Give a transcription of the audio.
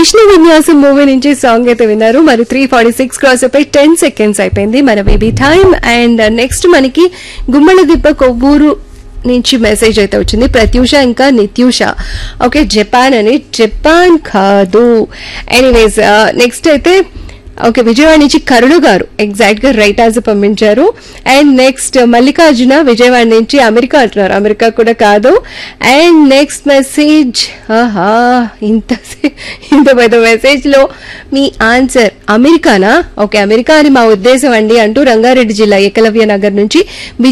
విష్ణు విన్యాసం మూవీ నుంచి సాంగ్ అయితే విన్నారు మరి త్రీ ఫార్టీ సిక్స్ క్రాస్ అయిపోయి టెన్ సెకండ్స్ అయిపోయింది మన బేబీ టైం అండ్ నెక్స్ట్ మనకి గుమ్మల దిబ్బ కొవ్వూరు నుంచి మెసేజ్ అయితే వచ్చింది ప్రత్యూష ఇంకా నిత్యూష ఓకే జపాన్ అని జపాన్ కాదు ఎనీవేస్ నెక్స్ట్ అయితే ఓకే విజయవాడ నుంచి కరుణ గారు ఎగ్జాక్ట్ గా రైట్ ఆన్సర్ పంపించారు అండ్ నెక్స్ట్ మల్లికార్జున విజయవాడ నుంచి అమెరికా అంటున్నారు అమెరికా కూడా కాదు అండ్ నెక్స్ట్ మెసేజ్ ఆహా ఇంత ఇంత పెద్ద మెసేజ్ లో మీ ఆన్సర్ అమెరికానా ఓకే అమెరికా అని మా ఉద్దేశం అండి అంటూ రంగారెడ్డి జిల్లా ఏకలవ్య నగర్ నుంచి